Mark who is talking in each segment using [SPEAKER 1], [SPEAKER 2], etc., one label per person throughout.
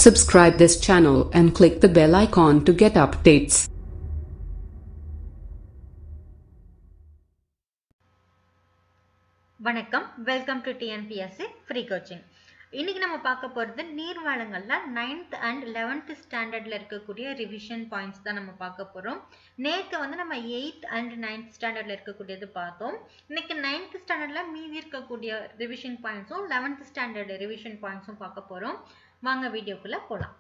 [SPEAKER 1] Subscribe this channel and click the bell icon to get updates.
[SPEAKER 2] வணக்கம் welcome to TNPSC free coaching இன்னைக்கு நம்ம பார்க்க போகிறது நீர்வளங்கள்ல ninth and eleventh ஸ்டாண்டர்ட்ல இருக்கக்கூடிய ரிவிஷன் பாயிண்ட்ஸ் தான் நம்ம பார்க்க போகிறோம் நேற்று வந்து நம்ம எயித் அண்ட் நைன்த் ஸ்டாண்டர்ட்ல இருக்கக்கூடியது பார்த்தோம் இன்னைக்கு நைன்த் ஸ்டாண்டர்ட்ல மீதி இருக்கக்கூடிய ரிவிஷன் பாயிண்ட்ஸும் லெவன்த் ஸ்டாண்டர்ட் ரிவிஷன் பாயிண்ட்ஸும் பார்க்க போகிறோம் வாங்க வீடியோக்குள்ள போகலாம்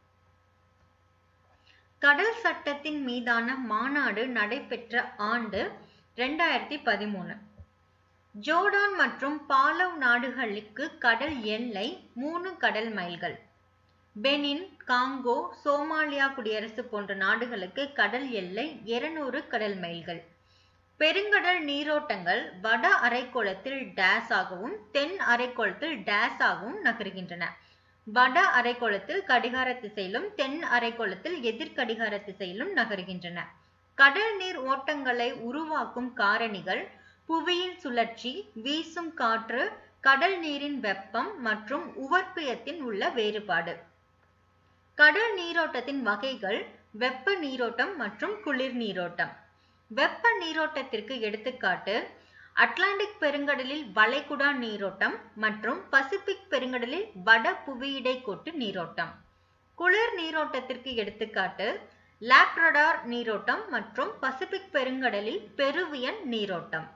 [SPEAKER 2] கடல் சட்டத்தின் மீதான மாநாடு நடைபெற்ற ஆண்டு ரெண்டாயிரத்தி பதிமூணு ஜோர்டான் மற்றும் பாலவ் நாடுகளுக்கு கடல் எல்லை மூணு கடல் மைல்கள் பெனின் காங்கோ சோமாலியா குடியரசு போன்ற நாடுகளுக்கு கடல் எல்லை இருநூறு கடல் மைல்கள் பெருங்கடல் நீரோட்டங்கள் வட அரைக்கோளத்தில் டேஸ் ஆகவும் தென் அரைக்கோளத்தில் டேஸ் ஆகவும் நகர்கின்றன வட அரைக்கோளத்தில் கடிகார திசையிலும் தென் அரைக்கோளத்தில் எதிர்கடிகார திசையிலும் நகர்கின்றன கடல் நீர் ஓட்டங்களை உருவாக்கும் காரணிகள் புவியின் சுழற்சி வீசும் காற்று கடல் நீரின் வெப்பம் மற்றும் உவர்ப்பியத்தின் உள்ள வேறுபாடு கடல் நீரோட்டத்தின் வகைகள் வெப்ப நீரோட்டம் மற்றும் குளிர் நீரோட்டம் வெப்ப நீரோட்டத்திற்கு எடுத்துக்காட்டு அட்லாண்டிக் பெருங்கடலில் வளைகுடா நீரோட்டம் மற்றும் பசிபிக் பெருங்கடலில் வட புவியிடை கொட்டு நீரோட்டம் குளிர் நீரோட்டத்திற்கு எடுத்துக்காட்டு லாப்ரடார் நீரோட்டம் மற்றும் பசிபிக் பெருங்கடலில் பெருவியன் நீரோட்டம்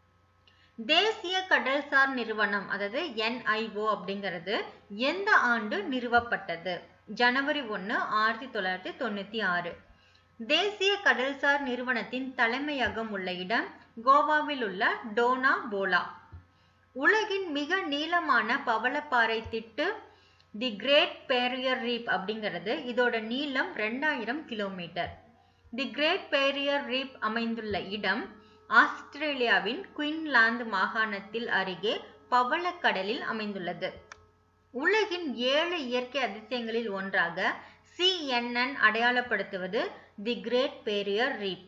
[SPEAKER 2] தேசிய கடல்சார் நிறுவனம் அதாவது என்ஐஓ அப்படிங்கிறது எந்த ஆண்டு நிறுவப்பட்டது ஜனவரி ஒன்று ஆயிரத்தி தொள்ளாயிரத்தி தொண்ணூத்தி ஆறு தேசிய கடல்சார் நிறுவனத்தின் தலைமையகம் உள்ள இடம் கோவாவில் உள்ள டோனா போலா உலகின் மிக நீளமான பவளப்பாறை திட்டு தி கிரேட் பேரியர் ரீப் அப்படிங்கிறது இதோட நீளம் ரெண்டாயிரம் kilometre the great barrier reef அமைந்துள்ள இடம் ஆஸ்திரேலியாவின் குயின்லாந்து மாகாணத்தில் அருகே பவளக்கடலில் அமைந்துள்ளது உலகின் ஏழு இயற்கை அதிசயங்களில் ஒன்றாக சிஎன்என் அடையாளப்படுத்துவது the great barrier reef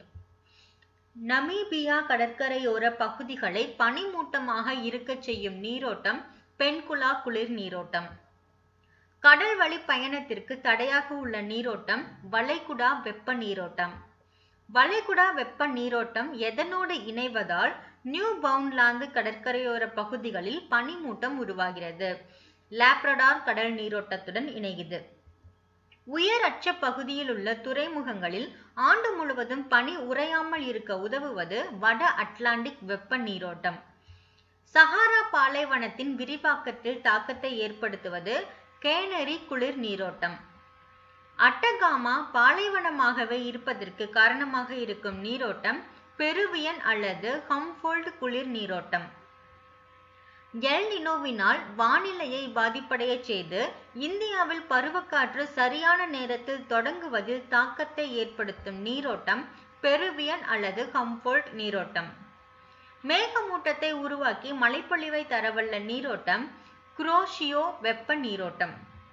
[SPEAKER 2] Namibia கடற்கரையோர பகுதிகளை பனிமூட்டமாக இருக்கச் செய்யும் நீரோட்டம் பென்குலா குளிர் நீரோட்டம் கடல் வழி பயணத்திற்கு தடையாக உள்ள நீரோட்டம் வளைகுடா வெப்ப நீரோட்டம் வளைகுடா வெப்ப நீரோட்டம் எதனோடு இணைவதால் நியூ பவுண்ட்லாந்து கடற்கரையோர பகுதிகளில் பனிமூட்டம் உருவாகிறது லாப்ரடார் கடல் நீரோட்டத்துடன் இணைகிறது உயர் அச்ச பகுதியில் உள்ள துறைமுகங்களில் ஆண்டு முழுவதும் பனி உறையாமல் இருக்க உதவுவது வட அட்லாண்டிக் வெப்ப நீரோட்டம் சஹாரா பாலைவனத்தின் விரிவாக்கத்தில் தாக்கத்தை ஏற்படுத்துவது கேனரி குளிர் நீரோட்டம் அட்டகாமா பாலைவனமாகவே இருப்பதற்கு காரணமாக இருக்கும் நீரோட்டம் பெருவியன் அல்லது ஹம்ஃபோல்டு குளிர் நீரோட்டம் எல் நினோவினால் வானிலையை பாதிப்படைய செய்து இந்தியாவில் பருவக்காற்று சரியான நேரத்தில் தொடங்குவதில் தாக்கத்தை ஏற்படுத்தும் நீரோட்டம் பெருவியன் அல்லது ஹம்ஃபோல்ட் நீரோட்டம் மேகமூட்டத்தை உருவாக்கி மழைப்பொழிவை தரவல்ல நீரோட்டம் குரோஷியோ வெப்ப நீரோட்டம்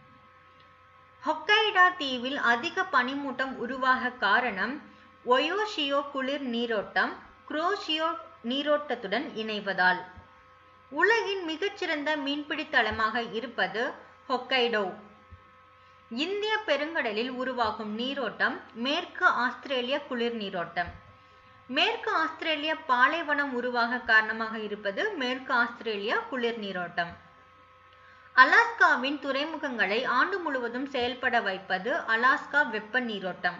[SPEAKER 2] ஹொக்கைடா தீவில் அதிக பனிமூட்டம் உருவாக காரணம் ஒயோஷியோ குளிர் நீரோட்டம் குரோஷியோ நீரோட்டத்துடன் இணைவதால் உலகின் மிகச்சிறந்த மீன்பிடி தளமாக இருப்பது ஹொக்கைடோ இந்திய பெருங்கடலில் உருவாகும் நீரோட்டம் மேற்கு ஆஸ்திரேலிய குளிர் நீரோட்டம் மேற்கு ஆஸ்திரேலிய பாலைவனம் உருவாக காரணமாக இருப்பது மேற்கு ஆஸ்திரேலியா குளிர் நீரோட்டம் அலாஸ்காவின் துறைமுகங்களை ஆண்டு முழுவதும் செயல்பட வைப்பது அலாஸ்கா வெப்ப நீரோட்டம்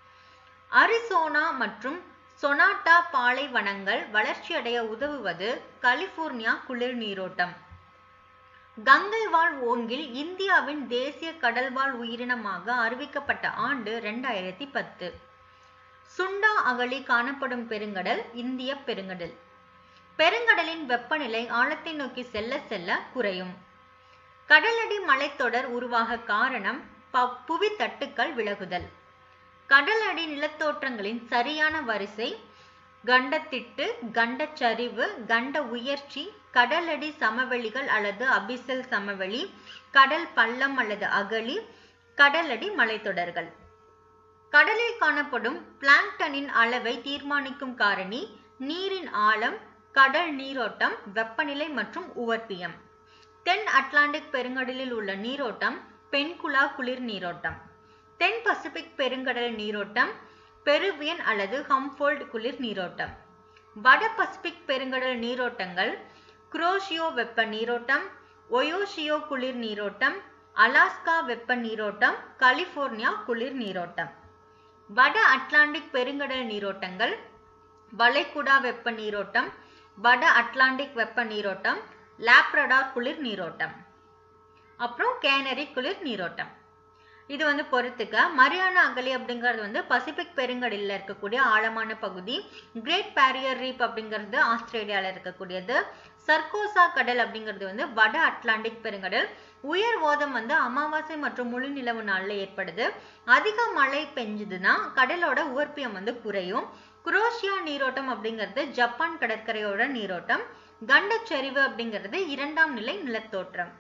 [SPEAKER 2] அரிசோனா மற்றும் சொனாட்டா பாலைவனங்கள் வளர்ச்சியடைய உதவுவது கலிபோர்னியா குளிர் நீரோட்டம் கங்கை வாழ் ஓங்கில் இந்தியாவின் தேசிய கடல்வாழ் உயிரினமாக அறிவிக்கப்பட்ட ஆண்டு ரெண்டாயிரத்தி பத்து சுண்டா அகழி காணப்படும் பெருங்கடல் இந்திய பெருங்கடல் பெருங்கடலின் வெப்பநிலை ஆழத்தை நோக்கி செல்ல செல்ல குறையும் கடலடி மலைத்தொடர் உருவாக காரணம் புவி தட்டுக்கள் விலகுதல் கடலடி நிலத்தோற்றங்களின் சரியான வரிசை கண்டத்திட்டு கண்டச்சரிவு கண்ட உயர்ச்சி கடலடி சமவெளிகள் அல்லது அபிசல் சமவெளி கடல் பள்ளம் அல்லது அகழி கடலடி மலைத்தொடர்கள் கடலில் காணப்படும் பிளாங்டனின் அளவை தீர்மானிக்கும் காரணி நீரின் ஆழம் கடல் நீரோட்டம் வெப்பநிலை மற்றும் உவர்ப்பியம் தென் அட்லாண்டிக் பெருங்கடலில் உள்ள நீரோட்டம் பென்குலா குளிர் நீரோட்டம் தென் பசிபிக் பெருங்கடல் நீரோட்டம் பெருவியன் அல்லது ஹம்ஃபோல்ட் குளிர் நீரோட்டம் வட பசிபிக் பெருங்கடல் நீரோட்டங்கள் குரோஷியோ வெப்ப நீரோட்டம் ஒயோஷியோ குளிர் நீரோட்டம் அலாஸ்கா வெப்ப நீரோட்டம் கலிபோர்னியா குளிர் நீரோட்டம் வட அட்லாண்டிக் பெருங்கடல் நீரோட்டங்கள் வளைகுடா வெப்ப நீரோட்டம் வட அட்லாண்டிக் வெப்ப நீரோட்டம் லாப்ரடார் குளிர் நீரோட்டம் அப்புறம் கேனரி குளிர் நீரோட்டம் இது வந்து பொறுத்துக்க மரியானா அகலி அப்படிங்கிறது வந்து பசிபிக் பெருங்கடலில் இருக்கக்கூடிய ஆழமான பகுதி கிரேட் பேரியர் ரீப் அப்படிங்கிறது ஆஸ்திரேலியாவில் இருக்கக்கூடியது சர்கோசா கடல் அப்படிங்கிறது வந்து வட அட்லாண்டிக் பெருங்கடல் உயர் ஓதம் வந்து அமாவாசை மற்றும் முழு நிலவு நாளில் ஏற்படுது அதிக மழை பெஞ்சுதுன்னா கடலோட உவர்ப்பியம் வந்து குறையும் குரோஷியா நீரோட்டம் அப்படிங்கிறது ஜப்பான் கடற்கரையோட நீரோட்டம் கண்டச்சரிவு அப்படிங்கிறது இரண்டாம் நிலை நிலத்தோற்றம்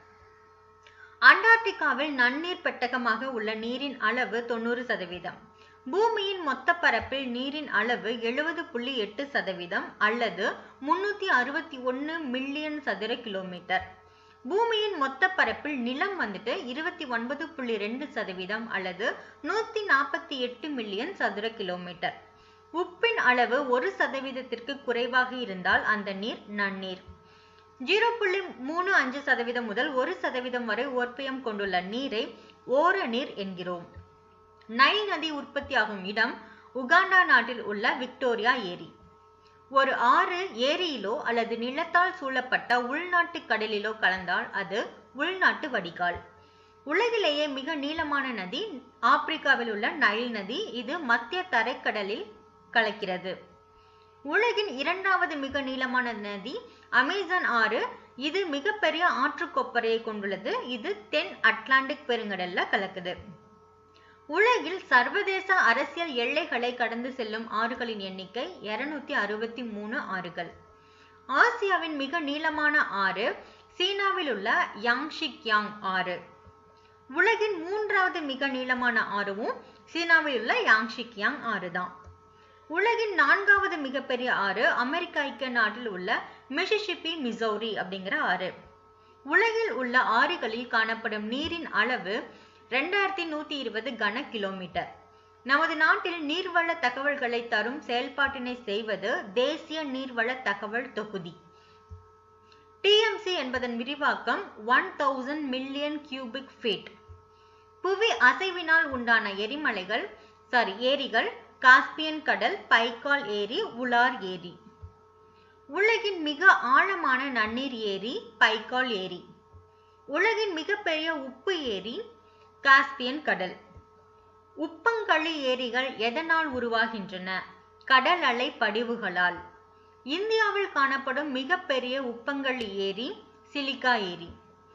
[SPEAKER 2] அண்டார்டிகாவில் நன்னீர் பெட்டகமாக உள்ள நீரின் அளவு தொண்ணூறு சதவீதம் பூமியின் மொத்த பரப்பில் நீரின் அளவு எழுபது புள்ளி எட்டு சதவீதம் அல்லது முன்னூத்தி அறுபத்தி ஒன்னு மில்லியன் சதுர கிலோமீட்டர் பூமியின் மொத்த பரப்பில் நிலம் வந்துட்டு இருபத்தி ஒன்பது புள்ளி ரெண்டு சதவீதம் அல்லது நூத்தி நாற்பத்தி எட்டு மில்லியன் சதுர கிலோமீட்டர் உப்பின் அளவு ஒரு சதவீதத்திற்கு குறைவாக இருந்தால் அந்த நீர் நன்னீர் ஜீரோ புள்ளி மூணு அஞ்சு சதவீதம் முதல் ஒரு சதவீதம் வரை ஓர்ப்பியம் கொண்டுள்ள நீரை ஓர நீர் என்கிறோம் நைல் நதி உற்பத்தியாகும் இடம் உகாண்டா நாட்டில் உள்ள விக்டோரியா ஏரி ஒரு ஆறு ஏரியிலோ அல்லது நிலத்தால் சூழப்பட்ட உள்நாட்டு கடலிலோ கலந்தால் அது உள்நாட்டு வடிகால் உலகிலேயே மிக நீளமான நதி ஆப்பிரிக்காவில் உள்ள நைல் நதி இது மத்திய தரைக்கடலில் கலக்கிறது உலகின் இரண்டாவது மிக நீளமான நதி அமேசான் ஆறு இது மிகப்பெரிய ஆற்றுக்கொப்பரையை கொண்டுள்ளது இது தென் அட்லாண்டிக் பெருங்கடல்ல கலக்குது உலகில் சர்வதேச அரசியல் எல்லைகளை கடந்து செல்லும் ஆறுகளின் எண்ணிக்கை இருநூத்தி அறுபத்தி மூணு ஆறுகள் ஆசியாவின் மிக நீளமான ஆறு சீனாவில் உள்ள யாங்ஷிக் யாங் ஆறு உலகின் மூன்றாவது மிக நீளமான ஆறுவும் சீனாவில் உள்ள யாங்ஷிக் யாங் ஆறு தான் உலகின் நான்காவது மிகப்பெரிய ஆறு அமெரிக்க ஐக்கிய நாட்டில் உள்ள மிசிசிப்பி மிசௌரி அப்படிங்கிற ஆறு உலகில் உள்ள ஆறுகளில் காணப்படும் நீரின் அளவு ரெண்டாயிரத்தி நூத்தி இருபது கன கிலோமீட்டர் நமது நாட்டில் நீர்வள தகவல்களை தரும் செயல்பாட்டினை செய்வது தேசிய நீர்வள தகவல் தொகுதி டிஎம்சி என்பதன் விரிவாக்கம் one thousand million cubic feet புவி அசைவினால் உண்டான எரிமலைகள் சாரி ஏரிகள் காஸ்பியன் கடல் பைக்கால் ஏரி உலார் ஏரி உலகின் மிக ஆழமான நன்னீர் ஏரி பைக்கால் ஏரி உலகின் மிகப்பெரிய உப்பு ஏரி காஸ்பியன் கடல் உப்பங்கழி ஏரிகள் எதனால் உருவாகின்றன கடல் அலை படிவுகளால் இந்தியாவில் காணப்படும் மிகப்பெரிய உப்பங்கழி ஏரி சிலிக்கா ஏரி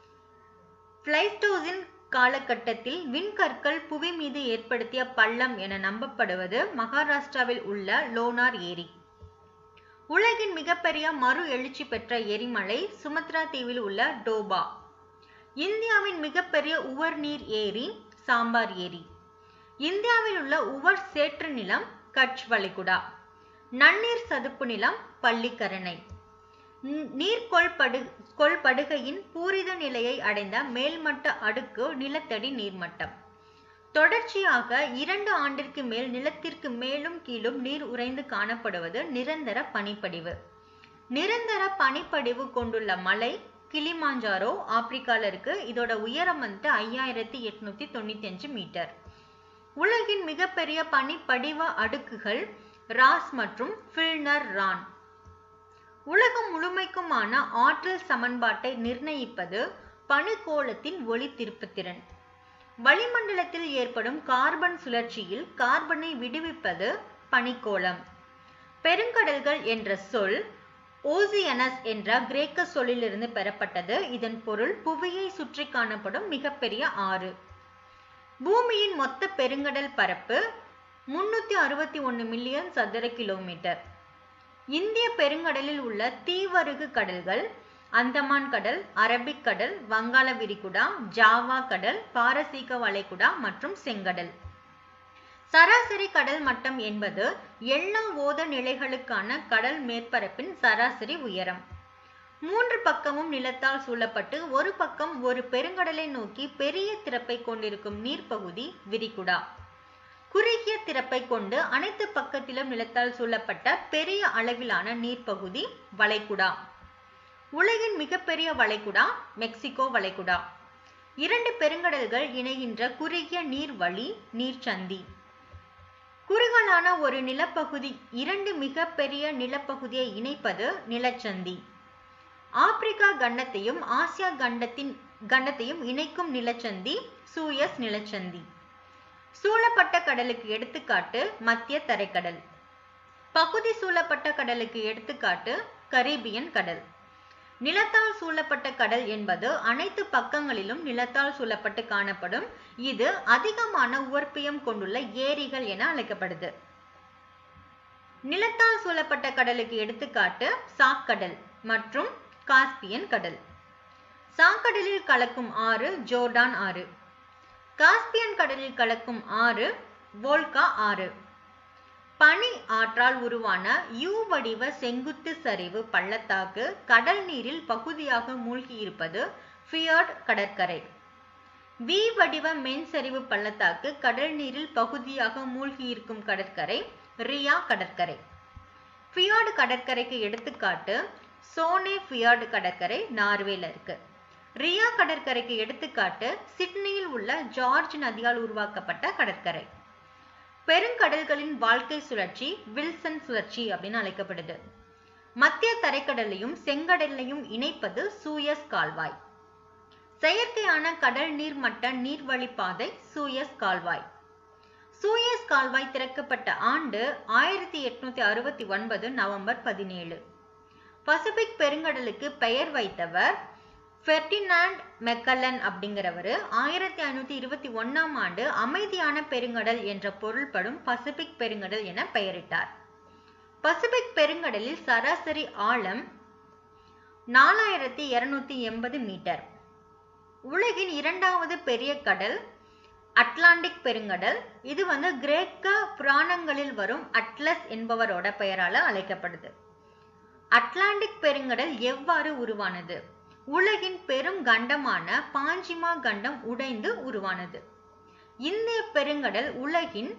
[SPEAKER 2] பிளைஸ்டோசின் காலகட்டத்தில் விண்கற்கள் புவி மீது ஏற்படுத்திய பள்ளம் என நம்பப்படுவது மகாராஷ்டிராவில் உள்ள லோனார் ஏரி உலகின் மிகப்பெரிய மறு எழுச்சி பெற்ற எரிமலை சுமத்ரா தீவில் உள்ள டோபா இந்தியாவின் மிகப்பெரிய உவர் நீர் ஏரி சாம்பார் ஏரி இந்தியாவில் உள்ள உவர் சேற்று நிலம் கட்ச் வளைகுடா நன்னீர் சதுப்பு நிலம் பள்ளிக்கரணை நீர்கொள் படு கொள்படுகையின் பூரித நிலையை அடைந்த மேல்மட்ட அடுக்கு நிலத்தடி நீர்மட்டம் தொடர்ச்சியாக இரண்டு ஆண்டிற்கு மேல் நிலத்திற்கு மேலும் கீழும் நீர் உறைந்து காணப்படுவது நிரந்தர பனிப்படிவு நிரந்தர பனிப்படிவு கொண்டுள்ள மலை கிளிமாஞ்சாரோ ஆப்பிரிக்கால இருக்கு இதோட உயரம் வந்து ஐயாயிரத்தி எட்நூத்தி தொண்ணூத்தி அஞ்சு மீட்டர் உலகின் மிகப்பெரிய பனிப்படிவ அடுக்குகள் ராஸ் மற்றும் ஃபில்னர் ரான் உலகம் முழுமைக்குமான ஆற்றல் சமன்பாட்டை நிர்ணயிப்பது பனிக்கோளத்தின் ஒளி திருப்புத்திறன் வளிமண்டலத்தில் ஏற்படும் கார்பன் சுழற்சியில் கார்பனை விடுவிப்பது பனிக்கோளம் பெருங்கடல்கள் என்ற சொல் ஓசியனஸ் என்ற கிரேக்க சொல்லிலிருந்து பெறப்பட்டது இதன் பொருள் புவியை சுற்றி காணப்படும் மிகப்பெரிய ஆறு பூமியின் மொத்த பெருங்கடல் பரப்பு முன்னூத்தி அறுபத்தி ஒன்னு மில்லியன் சதுர கிலோமீட்டர் இந்திய பெருங்கடலில் உள்ள தீவருகு கடல்கள் அந்தமான் கடல் அரபிக் கடல் வங்காள விரிகுடா ஜாவா கடல் பாரசீக வளைகுடா மற்றும் செங்கடல் சராசரி கடல் மட்டம் என்பது எல்லா ஓத நிலைகளுக்கான கடல் மேற்பரப்பின் சராசரி உயரம் மூன்று பக்கமும் நிலத்தால் சூழப்பட்டு ஒரு பக்கம் ஒரு பெருங்கடலை நோக்கி பெரிய திறப்பை கொண்டிருக்கும் நீர்ப்பகுதி விரிகுடா குறுகிய திறப்பை கொண்டு அனைத்து பக்கத்திலும் நிலத்தால் சூழப்பட்ட பெரிய அளவிலான நீர்ப்பகுதி வளைகுடா உலகின் மிகப்பெரிய வளைகுடா மெக்சிகோ வளைகுடா இரண்டு பெருங்கடல்கள் இணைகின்ற குறுகிய நீர்வழி நீர்ச்சந்தி குறுகலான ஒரு நிலப்பகுதி இரண்டு மிகப்பெரிய நிலப்பகுதியை இணைப்பது நிலச்சந்தி ஆப்பிரிக்கா கண்டத்தையும் ஆசியா கண்டத்தின் கண்டத்தையும் இணைக்கும் நிலச்சந்தி சூயஸ் நிலச்சந்தி சூழப்பட்ட கடலுக்கு எடுத்துக்காட்டு மத்திய தரைக்கடல் பகுதி சூழப்பட்ட கடலுக்கு எடுத்துக்காட்டு கரீபியன் கடல் நிலத்தால் சூழப்பட்ட கடல் என்பது அனைத்து பக்கங்களிலும் நிலத்தால் சூழப்பட்டு காணப்படும் இது அதிகமான உவர்ப்பியம் கொண்டுள்ள ஏரிகள் என அழைக்கப்படுது நிலத்தால் சூழப்பட்ட கடலுக்கு எடுத்துக்காட்டு சாக்கடல் மற்றும் காஸ்பியன் கடல் சாக்கடலில் கலக்கும் ஆறு ஜோர்டான் ஆறு காஸ்பியன் கடலில் கலக்கும் ஆறு வோல்கா ஆறு பனி ஆற்றால் உருவான யூ வடிவ செங்குத்து சரிவு பள்ளத்தாக்கு கடல் நீரில் பகுதியாக மூழ்கியிருப்பது ஃபியர்ட் கடற்கரை வி வடிவ மென் சரிவு பள்ளத்தாக்கு கடல் நீரில் பகுதியாக மூழ்கியிருக்கும் கடற்கரை ரியா கடற்கரை ஃபியார்டு கடற்கரைக்கு எடுத்துக்காட்டு சோனே ஃபியார்டு கடற்கரை நார்வேல இருக்கு ரியா கடற்கரைக்கு எடுத்துக்காட்டு சிட்னியில் உள்ள ஜார்ஜ் நதியால் உருவாக்கப்பட்ட கடற்கரை பெருங்கடல்களின் வாழ்க்கை சுழற்சி வில்சன் சுழற்சி அப்படின்னு அழைக்கப்படுது மத்திய தரைக்கடலையும் செங்கடலையும் இணைப்பது சூயஸ் கால்வாய் செயற்கையான கடல் நீர்மட்ட நீர்வழிப்பாதை சூயஸ் கால்வாய் சூயஸ் கால்வாய் திறக்கப்பட்ட ஆண்டு ஆயிரத்தி எட்நூத்தி அறுபத்தி ஒன்பது நவம்பர் பதினேழு பசிபிக் பெருங்கடலுக்கு பெயர் வைத்தவர் ஃபெர்டினாண்ட் மெக்கல்லன் அப்படிங்கிறவர் ஆயிரத்தி ஐநூத்தி இருபத்தி ஒன்னாம் ஆண்டு அமைதியான பெருங்கடல் என்ற பொருள்படும் பசிபிக் பெருங்கடல் என பெயரிட்டார் பசிபிக் பெருங்கடலில் சராசரி ஆழம் நாலாயிரத்தி இருநூத்தி எண்பது மீட்டர் உலகின் இரண்டாவது பெரிய கடல் அட்லாண்டிக் பெருங்கடல் இது வந்து கிரேக்க புராணங்களில் வரும் அட்லஸ் என்பவரோட பெயரால அழைக்கப்படுது அட்லாண்டிக் பெருங்கடல் எவ்வாறு உருவானது உலகின் பெரும் கண்டமான பாஞ்சிமா கண்டம் உடைந்து உருவானது இந்திய பெருங்கடல் உலகின்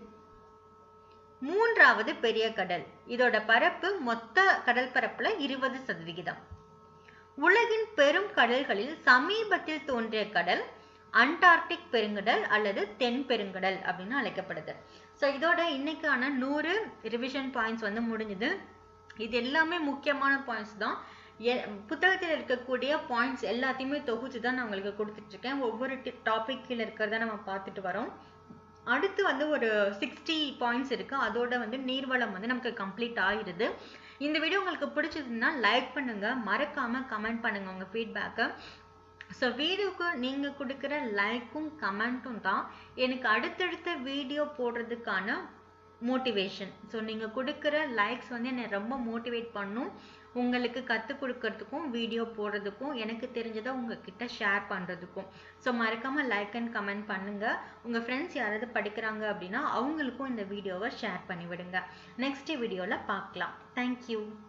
[SPEAKER 2] மூன்றாவது பெரிய கடல் இதோட பரப்பு மொத்த கடல் பரப்புல இருபது சதவிகிதம் உலகின் பெரும் கடல்களில் சமீபத்தில் தோன்றிய கடல் அண்டார்டிக் பெருங்கடல் அல்லது தென் பெருங்கடல் அப்படின்னு அழைக்கப்படுது ஸோ இதோட இன்னைக்கான நூறு ரிவிஷன் பாயிண்ட்ஸ் வந்து முடிஞ்சுது இது எல்லாமே முக்கியமான பாயிண்ட்ஸ் தான் புத்தகத்தில் இருக்கக்கூடிய பாயிண்ட்ஸ் எல்லாத்தையுமே தொகுச்சு தான் நான் உங்களுக்கு கொடுத்துட்டு இருக்கேன் ஒவ்வொரு டாபிக் கீழே இருக்கிறத நம்ம பார்த்துட்டு வரோம் அடுத்து வந்து ஒரு சிக்ஸ்டி பாயிண்ட்ஸ் இருக்கு அதோட வந்து நீர்வளம் வந்து நமக்கு கம்ப்ளீட் ஆகிடுது இந்த வீடியோ உங்களுக்கு பிடிச்சதுன்னா லைக் பண்ணுங்க மறக்காம கமெண்ட் பண்ணுங்க உங்க ஃபீட்பேக்கை ஸோ வீடியோக்கு நீங்கள் கொடுக்குற லைக்கும் கமெண்ட்டும் தான் எனக்கு அடுத்தடுத்த வீடியோ போடுறதுக்கான மோட்டிவேஷன் ஸோ நீங்கள் கொடுக்குற லைக்ஸ் வந்து என்னை ரொம்ப மோட்டிவேட் பண்ணும் உங்களுக்கு கற்றுக் கொடுக்கறதுக்கும் வீடியோ போடுறதுக்கும் எனக்கு தெரிஞ்சதை உங்ககிட்ட ஷேர் பண்ணுறதுக்கும் ஸோ மறக்காமல் லைக் அண்ட் கமெண்ட் பண்ணுங்கள் உங்கள் ஃப்ரெண்ட்ஸ் யாராவது படிக்கிறாங்க அப்படின்னா அவங்களுக்கும் இந்த வீடியோவை ஷேர் பண்ணி விடுங்க நெக்ஸ்ட் வீடியோவில் பார்க்கலாம் தேங்க்யூ